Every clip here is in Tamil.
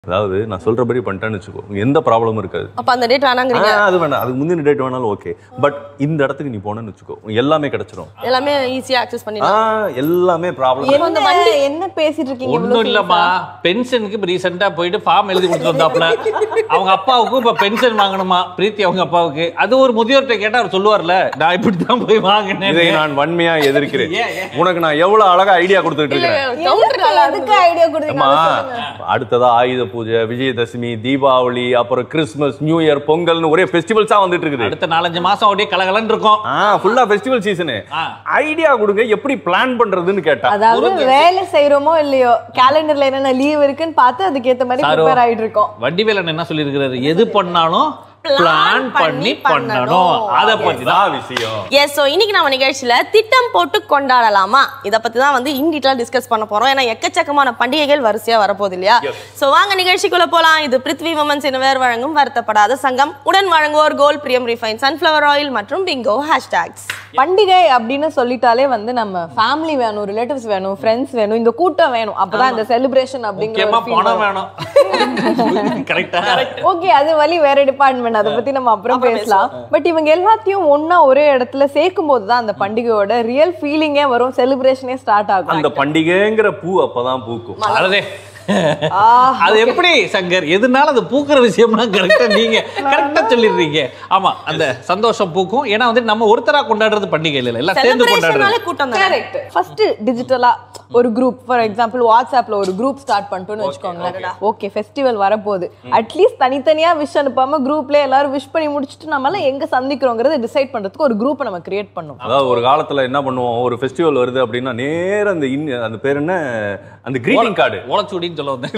அதாவது நான் சொல்றபடி பண்ணிட்டேன்னு வச்சுக்கோ எந்த ப்ராப்ளமும் இருக்காது அப்ப அந்த டேட் வேணாங்கிறீங்க ஆ, அது வேணாம் அதுக்கு முந்தின டேட் வேணாலும் ஓகே பட் இந்த இடத்துக்கு நீ போனேன்னு வச்சுக்கோ உனக்கு எல்லாமே கிடைச்சிரும் எல்லாமே ஈஸியா அக்சஸ் ஆ பண்ணிடலாம் எல்லாமே ப்ராப்ளம் என்ன என்ன பேசிட்டு இருக்கீங்க ஒண்ணும் இவ்வளவு இல்லம்மா பென்ஷனுக்கு இப்ப ரீசெண்டா போயிட்டு ஃபார்ம் எழுதி கொடுத்துட்டு வந்தாப்ல அவங்க அப்பாவுக்கும் இப்ப பென்ஷன் வாங்கணுமா பிரீத்தி அவங்க அப்பாவுக்கு அது ஒரு முதியோர்கிட்ட கேட்டா அவர் சொல்லுவார்ல நான் இப்படித்தான் போய் இதை வாங்கினேன் நான் வன்மையா எதிர்க்கிறேன் ஏன், ஏன்? உனக்கு நான் எவ்வளவு அழகா ஐடியா கொடுத்துட்டு இருக்கிறேன் கவுண்டர் நல்லா எதுக்கு ஐடியா கொடுத்தீங்க அம்மா அதை சொல்லுங்க. அடுத்ததா ஆயுத பூஜை விஜயதசமி தீபாவளி அப்புறம் கிறிஸ்மஸ் நியூ இயர் பொங்கல்னு ஒரே ஃபெஸ்டிவல்ஸா வந்துட்டு இருக்குது அடுத்த நாலஞ்சு மாசம் அப்படியே கலகலன்னு இருக்கும் ஆ ஃபுல்லா ஃபெஸ்டிவல் சீசனு ஆ. ஐடியா கொடுங்க எப்படி பிளான் பண்றதுன்னு கேட்டா அதாவது வேலை செய்யறோமோ இல்லையோ கேலண்டர்ல என்னென்ன லீவ் இருக்குன்னு பார்த்து அதுக்கு ஏத்த மாதிரி சாரு. ப்ரிப்பேர் ஆயிட்டு இருக்கோம் வண்டிவேலன் என்ன சொல்லியிருக்கிறாரு எது பண்ணாலும் பிளான் பண்ணி பண்ணணும் அத பத்தி தான் இதான் விஷயம் எஸ் ஸோ இன்னைக்கு நம்ம நிகழ்ச்சியில திட்டம் போட்டு கொண்டாடலாமா இத பத்தி தான் வந்து இன் டீட்டெயில் டிஸ்கஸ் பண்ண போறோம் ஏன்னா எக்கச்சக்கமான பண்டிகைகள் வரிசையா வரப்போகுது இல்லையா சோ வாங்க நிகழ்ச்சிக்குள்ள போலாம் இது பிருத்வி உமன்ஸ் இனவேர் வழங்கும் வருத்தப்படாத சங்கம் உடன் வழங்குவோர் கோல் பிரியம் ரிஃபைன் சன்ஃபிளவர் ஆயில் மற்றும் பிங்கோ ஹேஷ்டாக்ஸ் பண்டிகை அப்படின்னு சொல்லிட்டாலே வந்து நம்ம ஃபேமிலி வேணும் ரிலேட்டிவ்ஸ் வேணும் ஃப்ரெண்ட்ஸ் வேணும் இந்த கூட்டம் வேணும் அப்பதான் இந்த செலிப்ரேஷன் அப்படிங்கிற முக்கியமா ஒரு feel பணம் வரும். வேணும் கரெக்டா ஓகே அது வழி வேற டிபார்ட்மெண்ட் அதை பத்தி நம்ம அப்புறம் அப்புறம் பேசலாம் பட் இவங்க எல்லாத்தையும் ஒண்ணா ஒரே இடத்துல சேர்க்கும் போது தான் அந்த பண்டிகையோட ரியல் ஃபீலிங்கே வரும் செலிப்ரேஷனே ஸ்டார்ட் ஆகும் அந்த பண்டிகைங்கிற பூ அப்பதான் பூக்கும் அடடே ஆஹ், அது எப்படி சங்கர் எதுனால அது பூக்கிற விஷயம்னா கரெக்டா நீங்க கரெக்டா சொல்லிடுறீங்க ஆமா அந்த சந்தோஷம் பூக்கும் ஏன்னா வந்து நம்ம ஒருத்தரா கொண்டாடுறது பண்டிகை இல்ல எல்லாம் சேர்ந்து கொண்டாடுறது செலிப்ரேஷனாலே கூட்டம் தானே கரெக்ட் ஃபர்ஸ்ட் டிஜிட்டலா ஒரு குரூப் ஃபார் எக்ஸாம்பிள் வாட்ஸ்அப்ல ஒரு குரூப் ஸ்டார்ட் பண்ணிட்டோம்னு வச்சுக்கோங்களேன் ஓகே ஃபெஸ்டிவல் வரப்போகுது அட்லீஸ்ட் தனித்தனியா விஷ் அனுப்பாம குரூப்ல எல்லாரும் விஷ் பண்ணி முடிச்சுட்டு நம்ம எல்லாம் எங்க சந்திக்கிறோங்கிறத டிசைட் பண்றதுக்கு ஒரு குரூப்பை நம்ம கிரியேட் பண்ணும் அதாவது ஒரு காலத்துல என்ன பண்ணுவோம் ஒரு ஃபெஸ்டிவல் வருது அப்படின்னா நேரா அந்த இன் அந்த பேர் என்ன அந்த கிரீட்டிங் கார்டு ஓலச்சூடின்னு சொல்ல வந்தேன்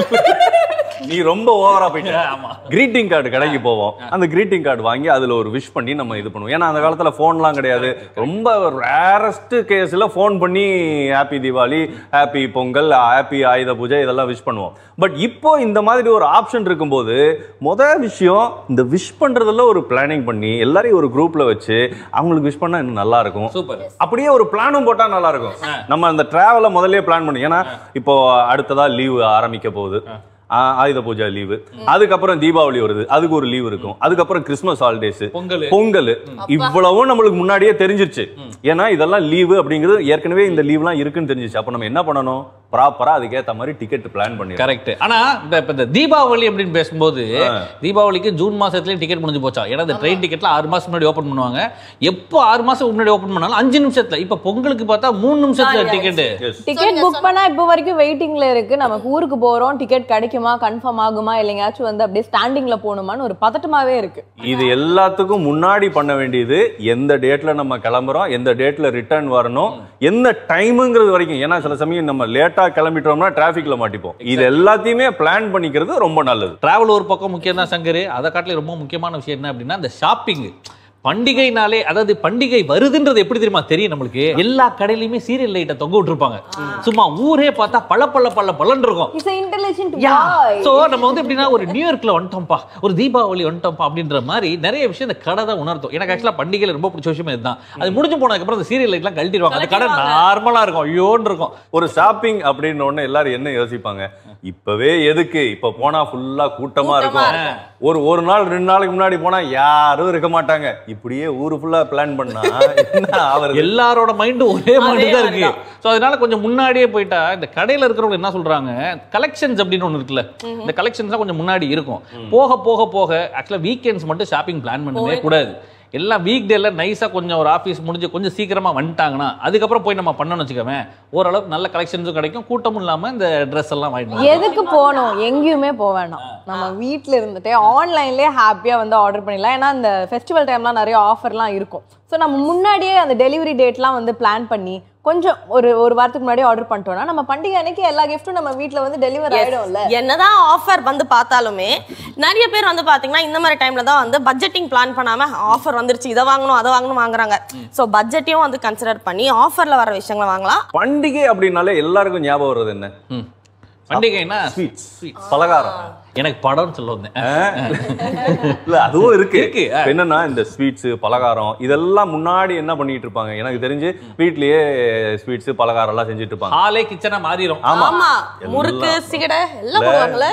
நீ ரொம்ப ஓவரா போயிட்ட ஆமா கிரீட்டிங் கார்டு கடைக்கு போவோம் அந்த கிரீட்டிங் கார்டு வாங்கி அதுல ஒரு விஷ் பண்ணி நம்ம இது பண்ணுவோம் ஏன்னா அந்த காலத்துல போன்லாம் கிடையாது ரொம்ப ரேரஸ்ட் கேஸ்ல ஃபோன் பண்ணி happy Deepavali happy Pongal happy Ayudha Puja இதெல்லாம் விஷ் பண்ணுவோம் பட் இப்போ இந்த மாதிரி ஒரு ஆப்ஷன் இருக்கும்போது முத விஷயம் இந்த விஷ் பண்றதுல ஒரு பிளானிங் பண்ணி எல்லாரையும் ஒரு குரூப்ல வச்சு அவங்களுக்கு விஷ் பண்ணா இன்னும் நல்லா இருக்கும் சூப்பர் அப்படியே ஒரு பிளானும் போட்டா நல்லா இருக்கும் நம்ம அந்த டிராவலை முதல்லயே பிளான் பண்ணி ஏன்னா இப்போ அடுத்ததா லீவு ஆரம்பிக்க போகுது ஆ, ஆயுத பூஜை லீவு அதுக்கப்புறம் தீபாவளி வருது அதுக்கு ஒரு லீவ் இருக்கும் அதுக்கப்புறம் கிறிஸ்மஸ் ஹாலிடேஸ் பொங்கல் பொங்கல் இவ்வளவும் நம்மளுக்கு முன்னாடியே தெரிஞ்சிருச்சு ஏன்னா இதெல்லாம் லீவு அப்படிங்கிறது ஏற்கனவே இந்த லீவ்லாம் இருக்குன்னு தெரிஞ்சிச்சு அப்ப நம்ம என்ன பண்ணணும் ப்ராப்பரா அதுக்கேத்த மாதிரி டிக்கெட் பிளான் பண்ணி கரெக்ட் ஆனா இந்த இப்ப இந்த தீபாவளி அப்படின்னு பேசும்போது தீபாவளிக்கு ஜூன் மாசத்துலயும் டிக்கெட் முடிஞ்சு போச்சா ஏன்னா இந்த ட்ரெயின் டிக்கெட்ல ஆறு மாசம் முன்னாடி ஓபன் பண்ணுவாங்க எப்போ ஆறு மாசம் முன்னாடி ஓபன் பண்ணாலும் அஞ்சு நிமிஷத்துல இப்ப பொங்கலுக்கு பார்த்தா மூணு நிமிஷத்துல டிக்கெட் டிக்கெட் புக் பண்ணா இப்போ வரைக்கும் வெயிட்டிங்ல இருக்கு நமக்கு ஊருக்கு போறோம் டிக்கெட் கிடைக்குமா கன்ஃபார்ம் ஆகுமா இல்லையாச்சும் வந்து அப்படியே ஸ்டாண்டிங்ல போகணுமான்னு ஒரு பதட்டமாவே இருக்கு இது எல்லாத்துக்கும் முன்னாடி பண்ண வேண்டியது எந்த டேட்ல நம்ம கிளம்புறோம் எந்த டேட்ல ரிட்டர்ன் வரணும் எந்த டைமுங்கிறது வரைக்கும் ஏன்னா சில சமயம் நம்ம லேட்டா கிளம்பிட்டோம்னா டிராஃபிக்ல மாட்டிப்போம் இது எல்லாத்தையுமே பிளான் பண்ணிக்கிறது ரொம்ப நல்லது டிராவல் ஒரு பக்கம் முக்கியம் தான் சங்கர் அதை காட்டில ரொம்ப முக்கியமான விஷயம் என்ன அப்படின்னா இந்த ஷாப்பிங் பண்டிகைனாலே அதாவது பண்டிகை வருதுன்றது எப்படி தெரியுமா தெரியும் நம்மளுக்கு எல்லா கடையிலயுமே சீரியல் லைட்டை தொங்க விட்டுருப்பாங்க சும்மா ஊரே பார்த்தா பல பல பல பலன் இருக்கும் இஸ் இன்டெலிஜென்ட் சோ நம்ம வந்து எப்படின்னா ஒரு நியூ இயர்க்ல வந்துட்டோம்ப்பா ஒரு தீபாவளி வந்துட்டோம்ப்பா அப்படின்ற மாதிரி நிறைய விஷயம் இந்த கடை தான் உணர்த்தும் எனக்கு ஆக்சுவலா பண்டிகையில ரொம்ப பிடிச்ச விஷயம் இதுதான் அது முடிஞ்சு போனதுக்கு அப்புறம் அந்த சீரியல் லைட்லாம் கழட்டிடுவாங்க அந்த கடை நார்மலா இருக்கும் ஐயோன்னு இருக்கும் ஒரு ஷாப்பிங் அப்படின்னு உடனே எல்லாரும் என்ன யோசிப்பாங்க இப்பவே எதுக்கு இப்ப போனா ஃபுல்லா கூட்டமா இருக்கும் ஒரு ஒரு நாள் ரெண்டு நாளைக்கு முன்னாடி போனா யாரும் இருக்க மாட்டாங்க இப்படியே ஊரு ஃபுல்லா பிளான் பண்ணா என்ன ஆவறது எல்லாரோட மைண்டும் ஒரே மாதிரி தான் இருக்கு மாதிரிதான். ஸோ அதனால கொஞ்சம் முன்னாடியே போயிட்டா இந்த கடையில இருக்கிறவங்க என்ன சொல்றாங்க கலெக்ஷன்ஸ் அப்படின்னு ஒன்று இருக்குல்ல இந்த கலெக்ஷன்ஸ்லாம் கொஞ்சம் முன்னாடி இருக்கும் போக போக போக ஆக்சுவலாக வீக்கெண்ட்ஸ் மட்டும் ஷாப்பிங் பிளான் பண்ணவே கூடாது எல்லாம் வீக் டேல நைஸா கொஞ்சம் ஒரு ஆஃபீஸ் முடிஞ்சு கொஞ்சம் சீக்கிரமா வந்துட்டாங்கன்னா அதுக்கப்புறம் போய் நம்ம பண்ணணும்னு வச்சுக்கோமே ஓரளவுக்கு நல்ல கலெக்ஷன்ஸும் கிடைக்கும் கூட்டமும் இல்லாம இந்த ட்ரெஸ் எல்லாம் வாங்கிட்டு எதுக்கு போகணும் எங்கேயுமே போக வேணாம் நம்ம வீட்ல இருந்துட்டே ஆன்லைன்லயே ஹாப்பியா வந்து ஆர்டர் பண்ணிடலாம் ஏன்னா இந்த ஃபெஸ்டிவல் டைம்லாம் நிறைய ஆஃபர்லாம் இருக்கும் ஸோ நம்ம முன்னாடியே அந்த டெலிவரி டேட்லாம் வந்து பிளான் பண்ணி கொஞ்சம் ஒரு ஒரு வாரத்துக்கு முன்னாடியே ஆர்டர் பண்ணிட்டோம்னா நம்ம பண்டிகை அன்னைக்கு எல்லா கிஃப்ட்டும் நம்ம வீட்ல வந்து டெலிவர் ஆயிடும்ல என்னதான் ஆஃபர் வந்து பார்த்தாலுமே நிறைய பேர் வந்து பாத்தீங்கன்னா இந்த மாதிரி டைம்ல தான் வந்து பட்ஜெட்டிங் பிளான் பண்ணாம ஆஃபர் வந்துருச்சு இதை வாங்கணும் அதை வாங்கணும் வாங்குறாங்க சோ பட்ஜெட்டையும் வந்து கன்சிடர் பண்ணி ஆஃபர்ல வர விஷயங்களை வாங்கலாம் பண்டிகை அப்படின்னாலே எல்லாருக்கும் ஞாபகம் வர்றது என்ன ம். பண்டிகைன்னா ஸ்வீட்ஸ் பலகாரம் எனக்கு படம்னு சொல்ல வந்தேன் இல்ல அதுவும் இருக்கு இருக்கு, ஆ. இப்ப என்னன்னா இந்த ஸ்வீட்ஸ் பலகாரம் இதெல்லாம் முன்னாடி என்ன பண்ணிட்டு இருப்பாங்க எனக்கு தெரிஞ்சு வீட்லயே ஸ்வீட்ஸ் பலகாரம் எல்லாம் செஞ்சுட்டு இருப்பாங்க ஹாலே கிச்சனா மாறிடும் ஆமா ஆமா முறுக்கு சிகடை எல்லாம் போடுவாங்கல்ல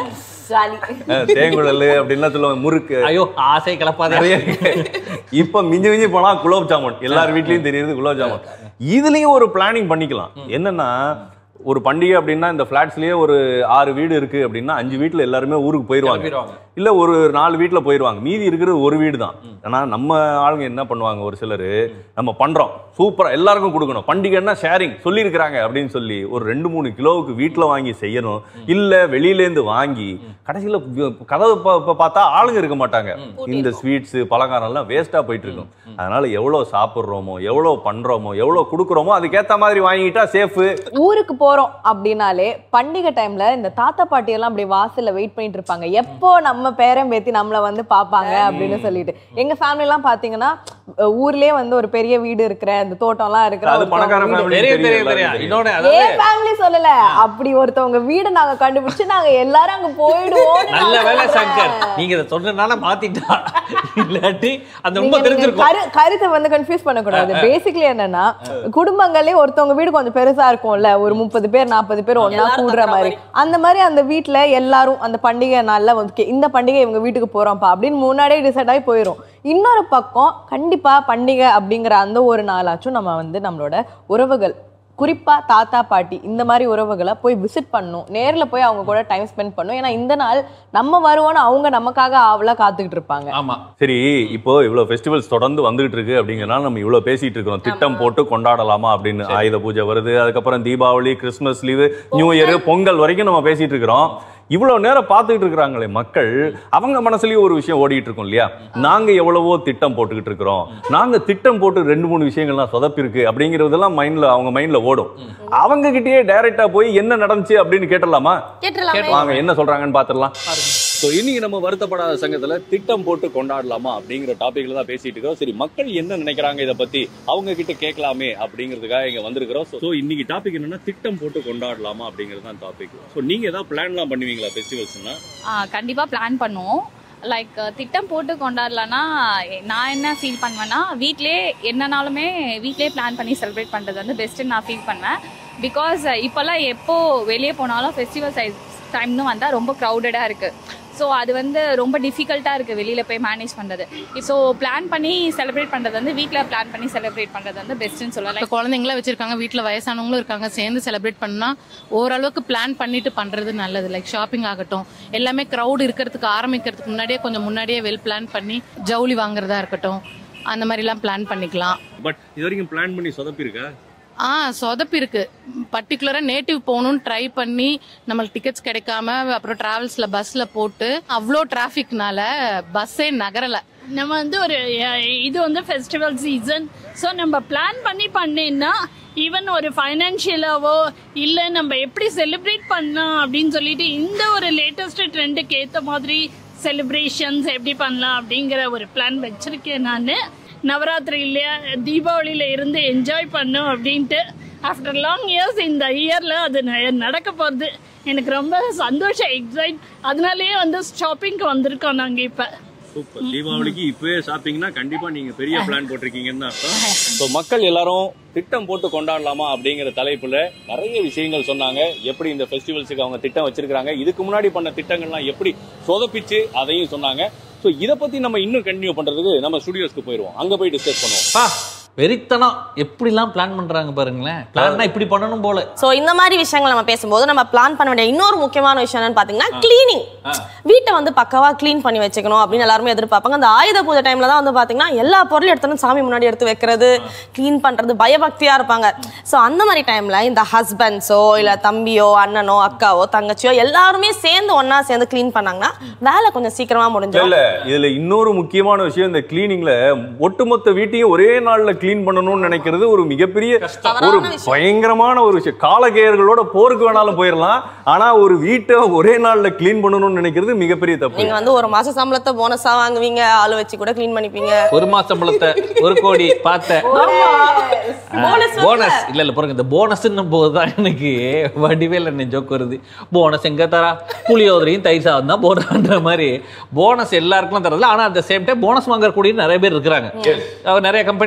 ஜாலி அஹ், தேங்குழல் அப்படின்லாம் சொல்லுவாங்க முறுக்கு ஐயோ ஆசை கிளப்பாதே நிறைய இருக்கு. இப்ப மிஞ்சி மிஞ்சி போனா குலோப் ஜாமுன் எல்லார் வீட்லயும் தெரியுது குலோப் ஜாமுன் இதுலயும் ஒரு பிளானிங் பண்ணிக்கலாம் என்னன்னா ஒரு பண்டிகை அப்படின்னா இந்த பிளாட்ஸ்லயே ஒரு ஆறு வீடு இருக்கு அப்படின்னா அஞ்சு வீட்டுல எல்லாருமே ஊருக்கு போயிருவாங்க கிளம்பிடுவாங்க. இல்ல ஒரு நாலு வீட்டுல போயிருவாங்க மீதி இருக்கிறது ஒரு வீடு தான் ஆனா நம்ம ஆளுங்க என்ன பண்ணுவாங்க ஒரு சிலர் நம்ம பண்றோம் சூப்பரா எல்லாருக்கும் கொடுக்கணும் பண்டிகைன்னா ஷேரிங் சொல்லியிருக்கிறாங்க அப்படின்னு சொல்லி ஒரு ரெண்டு மூணு கிலோவுக்கு வீட்டுல வாங்கி செய்யணும் இல்ல வெளியில இருந்து வாங்கி கடைசியில வி- கதவு பா- பா- பார்த்தா ஆளுங்க இருக்க மாட்டாங்க இந்த ஸ்வீட்ஸ் பலகாரம் எல்லாம் வேஸ்டா போயிட்டு இருக்கும் அதனால எவ்வளவு சாப்பிடுறோமோ எவ்வளவு பண்றோமோ எவ்வளவு கொடுக்குறோமோ அதுக்கேத்த மாதிரி வாங்கிட்டா சேஃப் ஊருக்கு போறோம் அப்படின்னாலே பண்டிகை டைம்ல இந்த தாத்தா பாட்டி எல்லாம் அப்படி வாசல்ல வெயிட் பண்ணிட்டு இருப்பாங்க எப்போ நம்ம பேரன் பேத்தி நம்மள வந்து பாப்பாங்க அப்படின்னு சொல்லிட்டு எங்க ஃபேமிலி எல்லாம் பாத்தீங்கன்னா அஹ் ஊர்லயே வந்து ஒரு பெரிய வீடு இருக்கிற இந்த தோட்டம் எல்லாம் இருக்கிற அது ஒருத்தவங்க பணக்கார வீடு. family. தெரியும் தெரியும் எல்லாருக்கும் தெரியும் தெரியும். இன்னொன்னு அதாவது ஏன் ஃபேமிலி சொல்லல அப்படி ஒருத்தவங்க வீடு நாங்க கண்டுபிடிச்சு நாங்க எல்லாரும் அங்க போயிடுவோம் நல்ல வேலை சங்கர் நீங்க இதை சொன்னதுனால மாத்திட்டா இல்லாட்டி அந்த ரொம்ப தெரிஞ்சிருக்கும் கரு கருத்தை வந்து கன்ஃபியூஸ் பண்ணக்கூடாது பேசிக்கலி என்னன்னா குடும்பங்களே ஒருத்தவங்க வீடு கொஞ்சம் பெருசா இருக்கும்ல ஒரு முப்பது பேர் நாற்பது பேர் ஒண்ணா எல்லாரும் கூடுற தங்குற மாதிரி அந்த மாதிரி அந்த வீட்ல எல்லாரும் அந்த பண்டிகை நாள்ல வந்து "Okay, இந்த பண்டிகை இவங்க வீட்டுக்கு போறோம்ப்பா அப்படின்னு முன்னாடியே டிசைட் ஆகி போயிடும் இன்னொரு பக்கம் கண்டிப்பா பண்டிகை அப்படிங்கிற அந்த ஒரு நாளாச்சும் நம்ம வந்து நம்மளோட உறவுகள் குறிப்பா தாத்தா பாட்டி இந்த மாதிரி உறவுகளை போய் விசிட் பண்ணணும் நேர்ல போய் அவங்க கூட டைம் ஸ்பெண்ட் பண்ணணும் ஏன்னா இந்த நாள் நம்ம வருவோம்னு அவங்க நமக்காக ஆவலா காத்துக்கிட்டு இருப்பாங்க ஆமா சரி இப்போ இவ்வளவு ஃபெஸ்டிவல்ஸ் தொடர்ந்து வந்துகிட்டு இருக்கு அப்படிங்கறனால நம்ம இவ்வளவு பேசிட்டு இருக்கிறோம் திட்டம் போட்டு கொண்டாடலாமா அப்படின்னு ஆயுத பூஜை வருது அதுக்கப்புறம் Deepavali Christmas leave new year Pongal வரைக்கும் நம்ம பேசிட்டு இருக்கிறோம் இவ்வளவு நேரம் பார்த்துக்கிட்டு இருக்கிறாங்களே மக்கள் அவங்க மனசுலயும் ஒரு விஷயம் ஓடிட்டு இருக்கும் இல்லையா நாங்க எவ்வளவோ திட்டம் போட்டுக்கிட்டு இருக்கிறோம் நாங்க திட்டம் போட்டு ரெண்டு மூணு விஷயங்கள்லாம் சொதப்பிருக்கு அப்படிங்கறதெல்லாம் மைண்ட்ல அவங்க மைண்ட்ல ஓடும் அவங்க கிட்டயே டைரக்டா போய் என்ன நடந்துச்சு அப்படின்னு கேட்டலாமா கேட்டுலாமே வாங்க என்ன சொல்றாங்கன்னு பாத்துடலாம் ஸோ இன்னைக்கு நம்ம வருத்தப்படாத சங்கத்துல திட்டம் போட்டு கொண்டாடலாமா அப்படிங்கிற டாபிக்ல தான் பேசிட்டு இருக்கோம் சரி மக்கள் என்ன நினைக்கிறாங்க இதை பத்தி அவங்க கிட்ட கேட்கலாமே அப்படிங்கிறதுக்காக இங்க வந்திருக்கிறோம் ஸோ இன்னைக்கு டாபிக் என்னன்னா திட்டம் போட்டு கொண்டாடலாமா அப்படிங்கிறது தான் டாபிக் ஸோ நீங்க ஏதாவது பிளான்லாம் பண்ணுவீங்களா ஃபெஸ்டிவல்ஸ்னா ஆ, கண்டிப்பா பிளான் பண்ணுவோம் லைக் திட்டம் போட்டு கொண்டாடலான்னா நான் என்ன ஃபீல் பண்ணுவேன்னா வீட்லயே என்னனாலுமே வீட்லயே பிளான் பண்ணி செலிப்ரேட் பண்றது வந்து பெஸ்ட்டுன்னு நான் ஃபீல் பண்ணுவேன் பிகாஸ் இப்போல்லாம் எப்போ வெளியே போனாலும் ஃபெஸ்டிவல் சைஸ் டைம்னு வந்தால் ரொம்ப க்ரௌடடாக இருக்கு ஸோ அது வந்து ரொம்ப டிஃபிகல்ட்டாக இருக்குது வெளியில் போய் மேனேஜ் பண்ணுறது ஸோ பிளான் பண்ணி செலிப்ரேட் பண்ணுறது வந்து வீட்டில் பிளான் பண்ணி செலிப்ரேட் பண்ணுறது வந்து பெஸ்ட்டுன்னு சொல்லலாம் இப்போ குழந்தைங்களாம் வச்சிருக்காங்க வீட்டில் வயசானவங்களும் இருக்காங்க சேர்ந்து செலிப்ரேட் பண்ணா ஓரளவுக்கு பிளான் பண்ணிட்டு பண்றது நல்லது லைக் ஷாப்பிங் ஆகட்டும் எல்லாமே க்ரௌட் இருக்கிறதுக்கு ஆரம்பிக்கிறதுக்கு முன்னாடியே கொஞ்சம் முன்னாடியே வெல் பிளான் பண்ணி ஜவுளி வாங்குறதா இருக்கட்டும் அந்த மாதிரிலாம் பிளான் பண்ணிக்கலாம் பட் இது வரைக்கும் பிளான் பண்ணி சொதப்பிருக்கா ஆ சொதப்பி இருக்கு பர்டிகுலராக நேட்டிவ் போகணும்னு ட்ரை பண்ணி நம்மளுக்கு டிக்கெட்ஸ் கிடைக்காம அப்புறம் டிராவல்ஸில் பஸ்ஸில் போட்டு அவ்வளோ டிராஃபிக்னால பஸ்ஸே நகரலை நம்ம வந்து ஒரு அஹ், இது வந்து ஃபெஸ்டிவல் சீசன் ஸோ நம்ம பிளான் பண்ணி பண்ணேன்னா ஈவன் ஒரு ஃபைனான்ஷியலாவோ இல்லை நம்ம எப்படி செலிப்ரேட் பண்ணலாம் அப்படின்னு சொல்லிட்டு இந்த ஒரு லேட்டஸ்ட் ட்ரெண்டுக்கு ஏற்ற மாதிரி செலிப்ரேஷன்ஸ் எப்படி பண்ணலாம் அப்படிங்கிற ஒரு பிளான் வச்சிருக்கேன் நான் நவராத்திரியில தீபாவளியில இருந்து என்ஜாய் பண்ணும் அப்படின்ட்டு ஆஃப்டர் லாங் இயர்ஸ் இந்த இயரில் அது ந- நடக்க போகிறது எனக்கு ரொம்ப சந்தோஷம் எக்ஸைட் அதனாலேயே வந்து ஷாப்பிங்க்கு வந்திருக்கோம் நாங்கள் இப்போ சூப்பர் தீபாவளிக்கு இப்பவே ஷாப்பிங்னா கண்டிப்பா நீங்க பெரிய பிளான் போட்டிருக்கீங்கன்னு தான் அர்த்தம் ஸோ மக்கள் எல்லாரும் திட்டம் போட்டு கொண்டாடலாமா அப்படிங்கிற தலைப்புல நிறைய விஷயங்கள் சொன்னாங்க எப்படி இந்த ஃபெஸ்டிவல்ஸுக்கு அவங்க திட்டம் வச்சிருக்காங்க இதுக்கு முன்னாடி பண்ண திட்டங்கள்லாம் எப்படி சொதப்பிச்சு அதையும் சொன்னாங்க ஸோ இதை பத்தி நம்ம இன்னும் கண்டினியூ பண்றதுக்கு நம்ம ஸ்டுடியோஸ்க்கு போயிருவோம் அங்க போய் டிஸ்கஸ் பண்ணுவோம் பா வெறித்தனம் எப்படிலாம் பிளான் பண்றாங்க பாருங்களேன் பிளான்னா இப்படி பண்ணணும் போல சோ இந்த மாதிரி விஷயங்கள் நம்ம பேசும்போது நம்ம பிளான் பண்ண வேண்டிய இன்னொரு முக்கியமான விஷயம் என்னன்னு பாத்தீங்கன்னா கிளீனிங் வீட்டை வந்து பக்கவா க்ளீன் பண்ணி வச்சுக்கணும் அப்படின்னு எல்லாருமே எதிர்பார்ப்பாங்க அந்த ஆயுத பூஜை டைம்ல தான் வந்து பாத்தீங்கன்னா எல்லா பொருளும் எடுத்து வந்து சாமி முன்னாடி எடுத்து வைக்கிறது க்ளீன் பண்றது பயபக்தியா இருப்பாங்க சோ அந்த மாதிரி டைம்ல இந்த ஹஸ்பண்ட்ஸோ இல்ல தம்பியோ அண்ணனோ அக்காவோ தங்கச்சியோ எல்லாருமே சேர்ந்து ஒண்ணா சேர்ந்து க்ளீன் பண்ணாங்கன்னா வேலை கொஞ்சம் சீக்கிரமா முடிஞ்சிடும் இல்ல இதுல இன்னொரு முக்கியமான விஷயம் இந்த கிளீனிங்ல ஒட்டுமொத்த வீட்டையும் ஒரே நாள்ல க்ளீன் பண்ணணும்னு நினைக்கிறது ஒரு மிகப்பெரிய ஒரு தவறான விஷயம். பயங்கரமான ஒரு விஷயம் காலகேயர்களோட போருக்கு வேணாலும் போயிடலாம் ஆனா ஒரு வீட்டை ஒரே நாள்ல க்ளீன் பண்ணணும்னு நினைக்கிறது மிகப்பெரிய தப்பு நீங்க வந்து ஒரு மாச சம்பளத்தை போனஸா வாங்குவீங்க ஆளு வச்சு கூட க்ளீன் பண்ணிப்பீங்க ஒரு மாசம் சம்பளத்தை ஒரு கோடி பார்த்த போனஸ் இல்ல இல்ல பாருங்க இந்த போனஸ்ன்னு போதுதான் எனக்கு வடிவேல் என்ன ஜோக் வருது போனஸ் எங்க தரா புளியோதரையும் தயிர் சாதம் தான் போடுறான்ற மாதிரி போனஸ் எல்லாருக்கும் தரதுல ஆனா அட் சேம் டைம் போனஸ் வாங்கக்கூடிய நிறைய பேர் இருக்கிறாங்க அவர் நிறைய கம்பெனிஸ்ல பார்த்தா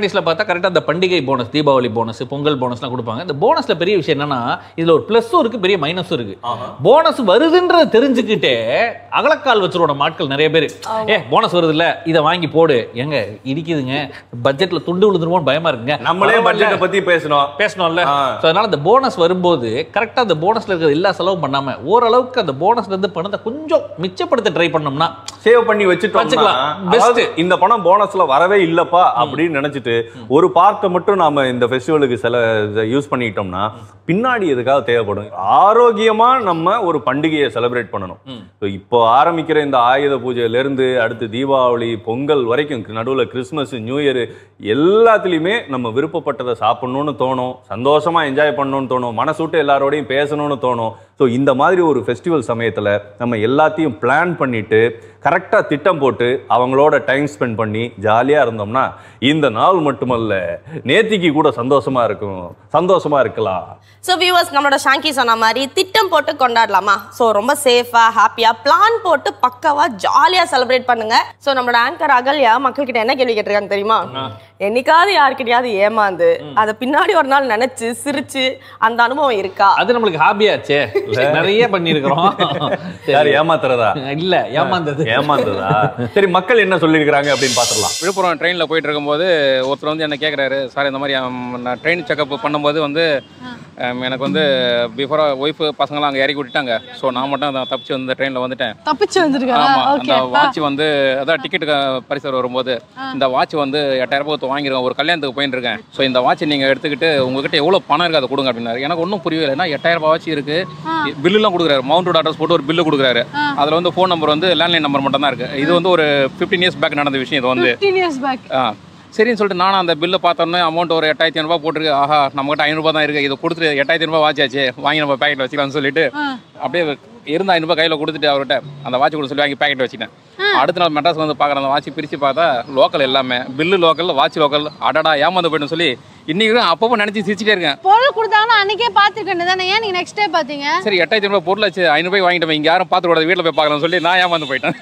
பார்த்தா கரெக்டாக அந்த பண்டிகை போனஸ் தீபாவளி போனஸ் பொங்கல் போனஸ்லாம் கொடுப்பாங்க இந்த போனஸ்ல பெரிய விஷயம் என்னன்னா இதுல ஒரு ப்ளஸும் இருக்கு பெரிய மைனஸும் இருக்கு போனஸ் வருதுன்றத தெரிஞ்சுக்கிட்டே அகலக்கால் வச்சிருவோட ஆட்கள் நிறைய பேர் ஏ போனஸ் வருது இல்ல இதை வாங்கி போடு எங்க இடிக்குதுங்க பட்ஜெட்ல துண்டு விழுந்துருமோன்னு பயமா இருக்குங்க நம்மளே பரவாயில்ல. பட்ஜெட்டை பத்தி பேசணும் பேசணும்ல ஆ. So, அதனால இந்த போனஸ் வரும்போது கரெக்டா அந்த போனஸ்ல இருக்கிற எல்லா செலவும் பண்ணாம ஓரளவுக்கு அந்த போனஸ்ல இருந்து பணத்தை கொஞ்சம் மிச்சப்படுத்த ட்ரை பண்ணோம்னா சேவ் பண்ணி வச்சுட்டோம்னா வச்சுக்கலாம். Best. அதாவது இந்த பணம் போனஸ்ல வரவே இல்லப்பா அப்படின்னு நினைச்சிட்டு ஒரு பார்ட்டை மட்டும் நாம இந்த ஃபெஸ்டிவலுக்கு சில யூஸ் பண்ணிக்கிட்டோம்னா பின்னாடி எதுக்காக தேவைப்படும் ஆரோக்கியமா நம்ம ஒரு பண்டிகையை செலிப்ரேட் பண்ணணும் So, இப்போ ஆரம்பிக்கிற இந்த ஆயுத பூஜையில இருந்து அடுத்து தீபாவளி பொங்கல் வரைக்கும் நடுவுல கிறிஸ்மஸ் நியூ இயர் எல்லாத்துலயுமே நம்ம விருப்பப்பட்டதை சாப்பிடணும்னு தோணும் சந்தோஷமா என்ஜாய் பண்ணணும்னு தோணும் மனசு விட்டு எல்லாரோடையும் பேசணும்னு தோணும் ஸோ இந்த மாதிரி ஒரு ஃபெஸ்டிவல் சமயத்துல நம்ம எல்லாத்தையும் பிளான் பண்ணிட்டு கரெக்டா திட்டம் போட்டு அவங்களோட டைம் ஸ்பெண்ட் பண்ணி ஜாலியா இருந்தோம்னா இந்த நாள் மட்டுமல்ல நேத்திக்கு கூட சந்தோஷமா இருக்கும் சந்தோஷமா இருக்கலாம் ஸோ வியூவர்ஸ் நம்மளோட ஷாங்கி சொன்ன மாதிரி திட்டம் போட்டு கொண்டாடலாமா ஸோ ரொம்ப சேஃபா ஹாப்பியா பிளான் போட்டு பக்காவா ஜாலியா செலிப்ரேட் பண்ணுங்க ஸோ நம்மளோட ஆங்கர் அகல்யா மக்கள்கிட்ட என்ன கேள்வி கேட்டிருக்காங்க தெரியுமா என்னைக்காவது யாருக்கிட்டயாவது ஏமாந்து அதை பின்னாடி ஒரு நாள் நினைச்சு சிரிச்சு அந்த அனுபவம் இருக்கா அது நம்மளுக்கு ஹாபியாச்சே நிறைய பண்ணியிருக்கிறோம் யார் ஏமாத்துறதா இல்ல ஏமாந்தது ஏமாந்ததா சரி மக்கள் என்ன சொல்லியிருக்கிறாங்க அப்படின்னு பாத்துடலாம் விழுப்புரம் ட்ரெயினில் போயிட்டு இருக்கும்போது ஒருத்தர் வந்து என்ன கேட்குறாரு சார் இந்த மாதிரி um, நான் ட்ரெயின் செக்கப் பண்ணும்போது வந்து um, எனக்கு வந்து பிஃபோராக ஒய்ஃபு பசங்களாம் அங்கே இறக்கி விட்டுட்டாங்க ஸோ நான் மட்டும் அதை தப்பிச்சு வந்து ட்ரெயினில் வந்துட்டேன் தப்பிச்சு வந்திருக்காங்க ஆமாம் ஓகே அந்த வாட்ச் வந்து அதான் டிக்கெட் பரிசு வரும்போது இந்த வாட்ச் வந்து எட்டாயிரம் ரூபாய் வாங்கிருக்கேன் ஒரு கல்யாணத்துக்கு போயிட்டு இருக்கேன் ஸோ இந்த வாட்ச் நீங்கள் எடுத்துக்கிட்டு உங்ககிட்ட எவ்வளோ பணம் இருக்கு அதை கொடுங்க அப்படின்னாரு எனக்கு ஒன்றும் புரியவே இல்லை ஏன்னா எட்டாயிரம் ரூபாய் வாட்ச் இருக்கு பில்லுலாம் கொடுக்குறாரு மவுண்ட் அட்ரஸ் போட்டு ஒரு பில்லு கொடுக்குறாரு அதில் வந்து ஃபோன் நம்பர் வந்து லேண்ட்லைன் நம்பர் மட்டும் தான் இருக்கு இது வந்து ஒரு ஃபிஃப்டீன் இயர்ஸ் பேக் நடந்த விஷயம் இது வந்து ஃபிஃப்டீன் இயர்ஸ் பேக் ஆ சரின்னு சொல்லிட்டு நானும் அந்த பில்லை பார்த்தோன்னே அமௌண்ட் ஒரு எட்டாயிரத்தி ஐநூறுபா போட்டிருக்கு ஆஹா நம்மகிட்ட ஐநூறுபா தான் இருக்குது இதை கொடுத்துட்டு எட்டாயிரத்தி ஐநூறுபா வாட்ச் ஆச்சு வாங்கி நம்ம பேக்கெட் வச்சுக்கலாம்னு சொல்லிட்டு அப்படியே இருந்த ஐநூறுபா கையில் கொடுத்துட்டு அவர்கிட்ட அந்த வாட்ச் கொடுத்து சொல்லி வாங்கி பேக்கெட் வச்சுட்டேன் அடுத்த நாள் மெட்ராஸ் வந்து பார்க்குற அந்த வாட்ச் பிரித்து பார்த்தா லோக்கல் எல்லாமே பில்லு லோக்கல் வாட்ச் லோக்கல் அடடா ஏமாந்து போயிட்டுன்னு சொல்லி இன்னைக்கு அப்பப்போ நினச்சி சிரிச்சிட்டே இருக்கேன் பொருள் கொடுத்தாங்கன்னா அன்னைக்கே பார்த்துக்கணும் தானே ஏன் நீங்க நெக்ஸ்ட் டே பாத்தீங்க சரி எட்டாயிரத்தி ஐநூறுபா பொருள் ஆச்சு ஐநூறுபாய் வாங்கிட்டோம் இங்கே யாரும் பார்த்து கூடாது வீட்டில் போய் பார்க்கலாம்னு சொல்லி நான் ஏமாந்து போயிட்டேன்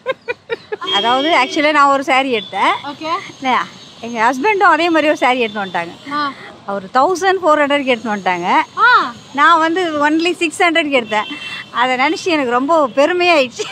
அதாவது ஆக்சுவலாக நான் ஒரு saree எடுத்தேன் ஓகே இல்லையா எங்கள் ஹஸ்பண்டும் அதே மாதிரி ஒரு saree எடுத்து வந்துட்டாங்க அவர் தௌசண்ட் ஃபோர் ஹண்ட்ரட்க்கு எடுத்து வந்துட்டாங்க ஆ நான் வந்து ஒன்லி சிக்ஸ் ஹண்ட்ரட்க்கு எடுத்தேன் அதை நினச்சி எனக்கு ரொம்ப பெருமையாயிடுச்சு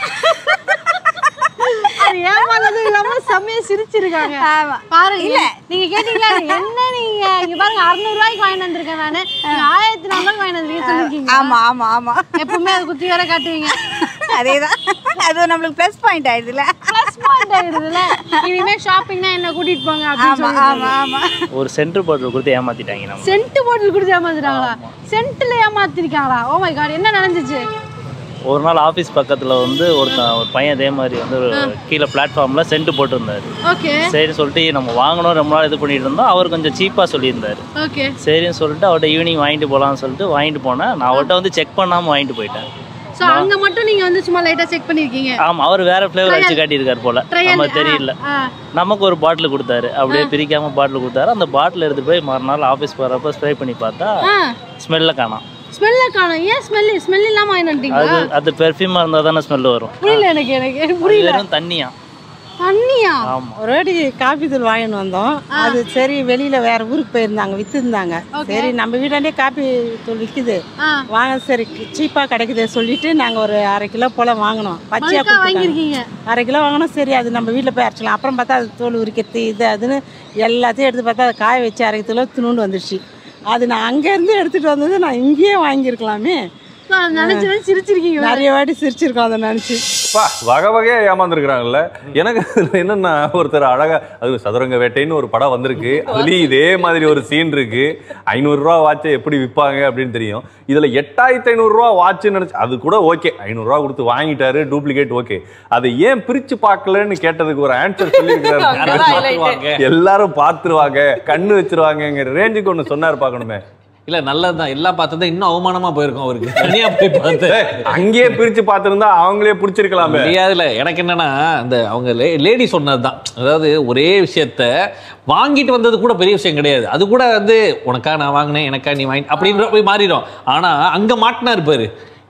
அது ஏமாந்தது இல்லாம செம்மையா சிரிச்சிருக்காங்க ஆமா. பாருங்க இல்ல. நீங்க கேட்டீங்களா என்ன நீங்க இங்க பாருங்க அறுநூறு ரூபாய்க்கு வாங்கிட்டு வந்திருக்கேன் நானு நீங்க ஆயிரத்தி நாலு ரூபாய்க்கு வாங்கிட்டு வந்திருக்கீங்க சொல்லிருக்கீங்க ஆமாம் ஆமாம் ஆமாம் எப்பவுமே அது குத்தி வர காட்டுவீங்க அதே தான் அது நம்மளுக்கு ப்ளஸ் பாயிண்ட் ஆயிடுதுல ப்ளஸ் பாயிண்ட் ஆயிடுதுல இனிமே ஷாப்பிங்னா என்ன கூட்டிட்டு போங்க அப்படின்னு ஆமாம் சொல்லி ஆமாம் ஆமாம் ஒரு சென்டர் பாட்டில் கொடுத்து ஏமாத்திட்டாங்க நம்ம சென்ட் பாட்டில் கொடுத்து ஏமாந்துட்டாங்களா சென்ட்ல ஏமாத்திருக்காங்களா ஓ மை காட் என்ன நடந்துச்சு ஒரு நாள் ஆஃபீஸ் பக்கத்தில் வந்து ஒருத்தன் ஒரு பையன் அதே மாதிரி வந்து ஒரு கீழே பிளாட்ஃபார்மில் சென்ட் போட்டிருந்தாரு ஓகே சரின்னு சொல்லிட்டு நம்ம வாங்கணும் ரொம்ப நாள் இது பண்ணிட்டு இருந்தோம் அவர் கொஞ்சம் சீப்பாக சொல்லியிருந்தாரு ஓகே சரின்னு சொல்லிட்டு அவர்கிட்ட ஈவினிங் வாங்கிட்டு போகலான்னு சொல்லிட்டு வாங்கிட்டு போனேன் நான் அவர்கிட்ட வந்து செக் பண்ணாமல் வாங்கிட்டு போயிட்டேன் சோ அங்க மட்டும் நீங்க வந்து சும்மா லைட்டா செக் பண்ணிருக்கீங்க ஆமாம் அவர் வேற ஃப்ளேவர் அடிச்சு காட்டியிருக்காரு போல நம்ம தெரியல ஆ நமக்கு ஒரு பாட்டில் கொடுத்தாரு அப்படியே பிரிக்காம பாட்டில் கொடுத்தாரு அந்த பாட்டில் எடுத்து போய் மறுநாள் ஆஃபீஸ் போகிறப்ப ஸ்ப்ரே பண்ணி பார்த்தா ஆ ஸ்மெல்ல காணோம் ஸ்மெல்ல காணோம் ஏன் ஸ்மெல் ஸ்மெல் இல்லாம அது வாங்கிட்டீங்களா அது பெர்ஃப்யூமாக இருந்தால் தானே ஸ்மெல் வரும் புரியல எனக்கு எனக்கு எனக்கு அது புரியல வெறும் தண்ணியா தண்ணியா ஆமாம் ஒரு வாட்டி காபி தூள் வாங்கிட்டு வந்தோம் அது சரி வெளியில வேற ஊருக்கு போயிருந்தாங்க வித்துருந்தாங்க சரி நம்ம வீட்டாண்டே காபி தூள் விற்குது ஆ வாங்க சரி சீப்பா கிடைக்குது சொல்லிட்டு நாங்க ஒரு அரை கிலோ போல வாங்கினோம் பச்சையா பல்கா கொடுத்துட்டாங்க. வாங்கியிருக்கீங்க அரை கிலோ வாங்கினோம் சரி அது நம்ம வீட்டில் போய் அரைச்சிக்கலாம் அப்புறம் பார்த்தா அது தோல் உரிக்கிறது இது அதுன்னு எல்லாத்தையும் எடுத்து பார்த்தா அதை காய வச்சு அரை கிலோ துணுண்டு வந்துடுச்சு அது நான் அங்கேருந்து எடுத்துட்டு வந்தது நான் இங்கேயே வாங்கியிருக்கலாமே So, அதை நினைச்சு நினைச்சு சிரிச்சிருக்கீங்க வேற. நிறைய வாட்டி சிரிச்சிருக்கோம் அதை நினச்சி பா வகை வகையா ஏமாந்துருக்கிறாங்கல்ல எனக்கு இதுல என்னன்னா ஒருத்தர் அழகா அது சதுரங்க வேட்டைன்னு ஒரு படம் வந்திருக்கு அதுலயும் இதே மாதிரி ஒரு சீன் இருக்கு ஐநூறு ரூபா வாட்சை எப்படி விற்பாங்க அப்படின்னு தெரியும் இதுல எட்டாயிரத்தி ஐநூறு ரூபா வாட்ச் நினைச்சு அது கூட ஓகே ஐநூறு ரூபா கொடுத்து வாங்கிட்டாரு டூப்ளிகேட் ஓகே அதை ஏன் பிரிச்சு பார்க்கலன்னு கேட்டதுக்கு ஒரு ஆன்சர் சொல்லியிருக்கிறாரு அதான் highlight. எல்லாரும் பார்த்துருவாங்க கண்ணு வச்சிருவாங்கங்கிற ரேஞ்சுக்கு ஒண்ணு சொன்னார் பார்க்கணுமே இல்ல நல்லதுதான் எல்லாம் பார்த்தது இன்னும் அவமானமா போயிருக்கும் அவருக்கு தனியா போய் பார்த்து அங்கேயே பிரிச்சு பார்த்திருந்தா அவங்களே பிடிச்சிருக்கலாமே முடியாதுல எனக்கு என்னன்னா அந்த அவங்க லேடி சொன்னதுதான் அதாவது ஒரே விஷயத்த வாங்கிட்டு வந்தது கூட பெரிய விஷயம் கிடையாது அது கூட வந்து உனக்கா நான் வாங்கினேன் எனக்கா நீ வாங்கி அப்படின்ற போய் மாறிடும் ஆனா அங்க மாட்டினா இருப்பாரு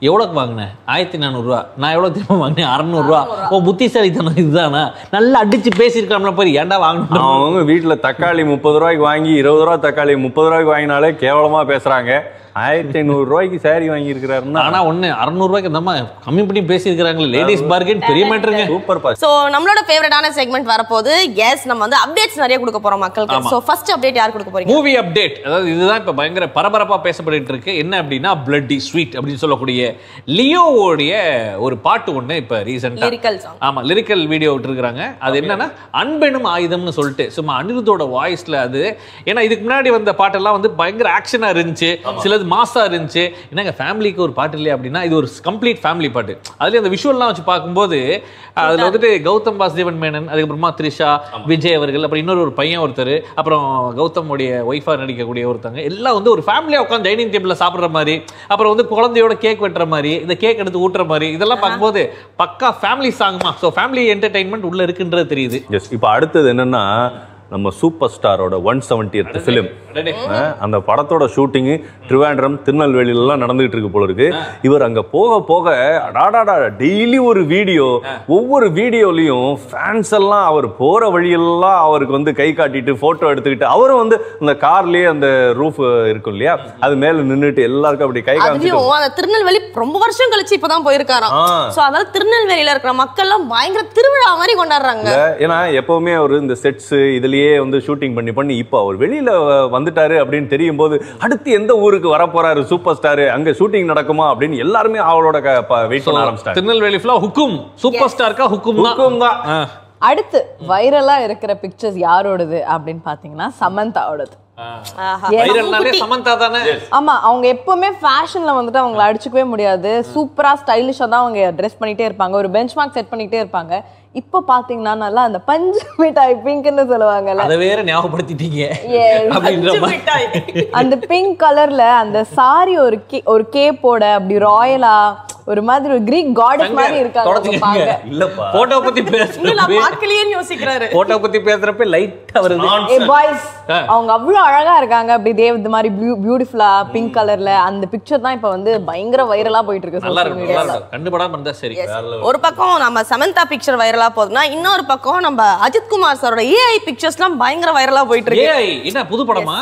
எவ்வளோக்கு வாங்கினேன் ஆயிரத்தி நானூறுரூவா நான் எவ்வளோ திரும்ப வாங்கினேன் அறநூறுவா ஓ புத்திசாலித்தனம் இதுதானா நல்லா அடிச்சு பேசியிருக்கலாம்ல போய் ஏன்டா வாங்கணும் அவங்க வீட்டுல தக்காளி முப்பது ரூபாய்க்கு வாங்கி இருபது ரூபா தக்காளி முப்பது ரூபாய்க்கு வாங்கினாலே கேவலமா பேசுறாங்க ஆயிரத்தி ஐநூறு ரூபாய்க்கு சாரி வாங்கியிருக்கிறாருன்னா ஆனா ஒண்ணு அறநூறுவாய்க்கு நம்ம கம்மி பண்ணி பேசியிருக்கிறாங்களே லேடிஸ் பார்கெட் பெரிய மேட்டருங்க சூப்பர் பாஸ் சோ நம்மளோட ஃபேவரட்டான செக்மெண்ட் வரப்போகுது எஸ் நம்ம வந்து அப்டேட்ஸ் நிறைய கொடுக்க போறோம் மக்களுக்கு ஆமா. சோ ஃபர்ஸ்ட் அப்டேட் யார் கொடுக்க போறீங்க மூவி அப்டேட் அதாவது இதுதான் இப்போ பயங்கர பரபரப்பா பேசப்பட்டு இருக்கு என்ன அப்படின்னா பிளட்டி ஸ்வீட் அப்படின்னு சொல்லக்கூடிய லியோவோடைய ஒரு பாட்டு ஒண்ணு இப்போ ரீசெண்டாக லிரிக்கல் சாங் ஆமா லிரிக்கல் வீடியோ விட்டுருக்காங்க அது என்னன்னா அன்பெனும் ஆயுதம்னு சொல்லிட்டு சும்மா அனிருத்தோட வாய்ஸ்ல அது ஏன்னா இதுக்கு முன்னாடி வந்த பாட்டெல்லாம் வந்து பயங்கர ஆக்ஷனா இருந்துச்சு சிலது மாசா இருந்துச்சு என்னங்க ஃபேமிலிக்கு ஒரு பாட்டு இல்லையா அப்படின்னா இது ஒரு கம்ப்ளீட் ஃபேமிலி பாட்டு அதுல அந்த விஷுவல்லாம் வச்சு பார்க்கும்போது அதுல வந்துட்டு கௌதம் வாசுதேவன் மேனன் அதுக்கப்புறமா த்ரிஷா விஜய் அவர்கள் அப்புறம் இன்னொரு ஒரு பையன் ஒருத்தர் அப்புறம் கௌதம் உடைய ஒய்ஃபா நடிக்கக்கூடிய ஒருத்தங்க எல்லாம் வந்து ஒரு ஃபேமிலியா உட்காந்து டைனிங் டேபிள்ல சாப்பிடுற மாதிரி அப்புறம் வந்து குழந்தையோட கேக் வெட்டுற மாதிரி இந்த கேக் எடுத்து ஊட்டுற மாதிரி இதெல்லாம் பார்க்கும்போது பக்கா ஃபேமிலி சாங்மா ஸோ ஃபேமிலி என்டர்டைன்மெண்ட் உள்ள இருக்குன்றது தெரியுது எஸ் இப்போ அடுத்தது என்னன்னா நம்ம சூப்பர் ஸ்டாரோட ஒன் செவன்டி ஃபிலிம் அந்த படத்தோட ஷூட்டிங்கு திருவேண்டரம் திருநெல்வேலியிலலாம் நடந்துகிட்டு இருக்கு போல இருக்கு இவர் அங்க போக போக அடாடாடா டெய்லி ஒரு வீடியோ ஒவ்வொரு வீடியோலையும் ஃபேன்ஸ் எல்லாம் அவர் போற வழியெல்லாம் அவருக்கு வந்து கை காட்டிட்டு போட்டோ எடுத்துக்கிட்டு அவரும் வந்து அந்த கார்லயே அந்த ரூஃப் இருக்கும் இல்லையா அது மேல நின்னுட்டு எல்லாருக்கும் அப்படி கை காமிச்சிட்டு அதுலயும் அந்த திருநெல்வேலி ரொம்ப வருஷம் கழிச்சு இப்பதான் போயிருக்காராம் ஆ. சோ அதனால திருநெல்வேலியில இருக்கிற மக்கள் எல்லாம் பயங்கர திருவிழா மாதிரி கொண்டாடுறாங்க இல்ல, ஏன்னா எப்பவுமே அவர் இந்த செட்ஸ் இதுலயே வந்து ஷூட்டிங் பண்ணி பண்ணி இப்போ அவர் வெளியில வ- வந்துட்டாரு அப்படின்னு தெரியும் போது அடுத்து எந்த ஊருக்கு வர போறாரு சூப்பர் ஸ்டார் அங்க ஷூட்டிங் நடக்குமா அப்படின்னு எல்லாருமே அவளோட வெயிட் பண்ண ஆரம்பிச்சிட்டாங்க திருநெல்வேலி ஃபுல்லா ஹுக்கும் சூப்பர் ஸ்டார்க்கா ஹுக்கும் ஹுக்கும் தான். அடுத்து வைரலா இருக்கிற பிக்சர்ஸ் யாரோடது அப்படின்னு பாத்தீங்கன்னா சமந்தாவோடது வைரல்னாலே சமந்தா தானே ஆமா அவங்க எப்பவுமே ஃபேஷன்ல வந்துட்டு அவங்கள அடிச்சுக்கவே முடியாது சூப்பரா ஸ்டைலிஷா தான் அவங்க ட்ரெஸ் பண்ணிட்டே இருப்பாங்க ஒரு பெஞ்ச் மார்க் செட் பண்ணிட்டே இருப்பாங்க இப்போ பாத்தீங்கன்னா நல்லா அந்த பஞ்சு மிட்டாய் பிங்க்னு சொல்லுவாங்கல்ல அதை வேற ஞாபகப்படுத்திட்டீங்க Yes. அப்படின்ற மாதிரி அந்த பிங்க் கலர்ல அந்த சாரி ஒரு கே ஒரு கேப்போட அப்படி ராயலா ஒரு மாதிரி ஒரு கிரீக் காடஸ் மாதிரி இருக்காங்க அவங்க பார்க்க. இல்லப்பா போட்டோ பத்தி இன்னும் நான் பேசுறப்ப பார்க்கலையேன்னு யோசிக்கிறாரு போட்டோ பத்தி பேசுறப்ப லைட்டா வருது ஏ பாய்ஸ் அவங்க அவ்வளவு அழகா இருக்காங்க அப்படி தேவ் மாதிரி பியூட்டிஃபுல்லா பிங்க் கலர்ல அந்த பிக்சர் தான் இப்ப வந்து பயங்கர வைரலா போயிட்டு இருக்கு நல்லா social இருக்கும் media நல்லா ல. இருக்கும் கண்டுபடாம இருந்தா சரி ஒரு பக்கம் நம்ம சமந்தா பிக்சர் வைரலா போகுதுன்னா இன்னொரு பக்கம் நம்ம அஜித் குமார் சாரோட ஏஐ பிக்சர்ஸ்லாம் பயங்கர வைரலா போயிட்டு இருக்கு ஏஐ என்ன புது படமா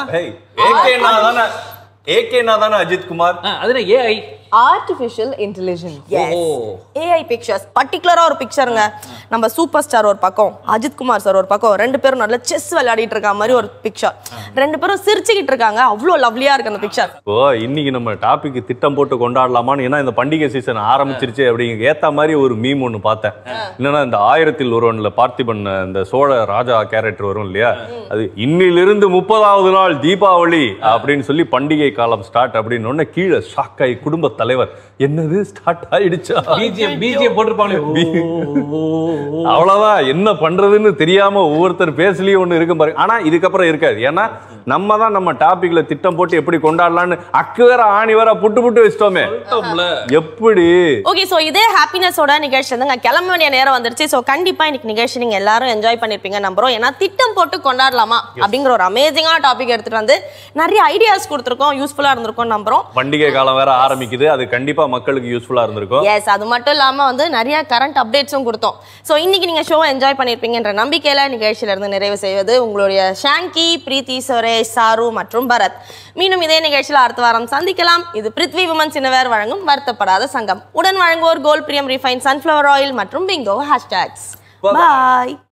ஏகேனா தானே ஏகேனா தானே அஜித் குமார் அது என்ன AI artificial intelligence AI pictures பர்டிகுலரா ஒரு பிக்சருங்க நம்ம சூப்பர் ஸ்டார் ஒரு பக்கம் அஜித் குமார் சார் ஒரு பக்கம் ரெண்டு பேரும் நல்ல செஸ் விளையாடிட்டு இருக்க மாதிரி ஒரு பிக்சர் ரெண்டு பேரும் சிரிச்சுக்கிட்டு இருக்காங்க அவ்வளோ லவ்லியா இருக்கு அந்த பிக்சர் இப்போ இன்னைக்கு நம்ம டாபிக் திட்டம் போட்டு கொண்டாடலாமான்னு ஏன்னா இந்த பண்டிகை சீசன் ஆரம்பிச்சிருச்சு அப்படிங்க ஏத்த மாதிரி ஒரு மீம் ஒன்று பார்த்தேன் என்னன்னா இந்த ஆயிரத்தில் ஒருவன்ல பார்த்திபன் இந்த சோழ ராஜா கேரக்டர் வரும் இல்லையா அது இன்னிலிருந்து முப்பதாவது நாள் தீபாவளி அப்படின்னு சொல்லி பண்டிகை காலம் ஸ்டார்ட் அப்படின்னு உடனே கீழே ஷாக் ஆகி குடும்ப தலைவர் என்னது ஸ்டார்ட் ஆயிடுச்சா பிஜிஎம் பிஜிஎம் போட்டிருப்பாங்களே அவ்வளவுதான் என்ன பண்றதுன்னு தெரியாம ஒவ்வொருத்தர் பேசலையும் ஒண்ணு இருக்கும் பாருங்க ஆனா இதுக்கப்புறம் இருக்காது ஏன்னா நம்ம தான் நம்ம டாபிக்ல திட்டம் போட்டு எப்படி கொண்டாடலாம்னு அக்கு வேற ஆணி வேற புட்டு புட்டு வச்சிட்டோமே எப்படி ஓகே ஸோ இதே ஹாப்பினஸோட நிகழ்ச்சி வந்து கிளம்ப வேண்டிய நேரம் வந்துருச்சு ஸோ கண்டிப்பா இன்னைக்கு நிகழ்ச்சி நீங்க எல்லாரும் என்ஜாய் பண்ணிருப்பீங்க நம்புறோம் ஏன்னா திட்டம் போட்டு கொண்டாடலாமா அப்படிங்கிற ஒரு அமேசிங்கான டாபிக் எடுத்துட்டு வந்து நிறைய ஐடியாஸ் கொடுத்துருக்கோம் யூஸ்ஃபுல்லா இருந்திருக்கும் நம்புறோம் பண்டிகை காலம் வேற ஆரம்பிக்குது அது கண்டிப்பா மக்களுக்கு யூஸ்ஃபுல்லா இருந்திருக்கும் எஸ் அது மட்டும் இல்லாம வந்து நிறைய கரண்ட் அப்டேட்ஸும் கொடுத்தோம் ஸோ இன்னைக்கு நீங்க ஷோ என்ஜாய் பண்ணிருப்பீங்கன்ற நம்பிக்கையில நிகழ்ச்சியில இருந்து நிறைவு செய்வது உங்களுடைய ஷாங்கி பிரீத்தி சுரேஷ் சாரு மற்றும் பரத் மீண்டும் இதே நிகழ்ச்சியில் அடுத்த வாரம் சந்திக்கலாம் இது பிருத்வி விமன் சின்னவர் வழங்கும் வருத்தப்படாத சங்கம் உடன் வழங்குவோர் கோல் பிரியம் ரிஃபைன் சன்ஃப்ளவர் ஆயில் மற்றும் பிங்கோ ஹேஷ்டேக்ஸ் பாய்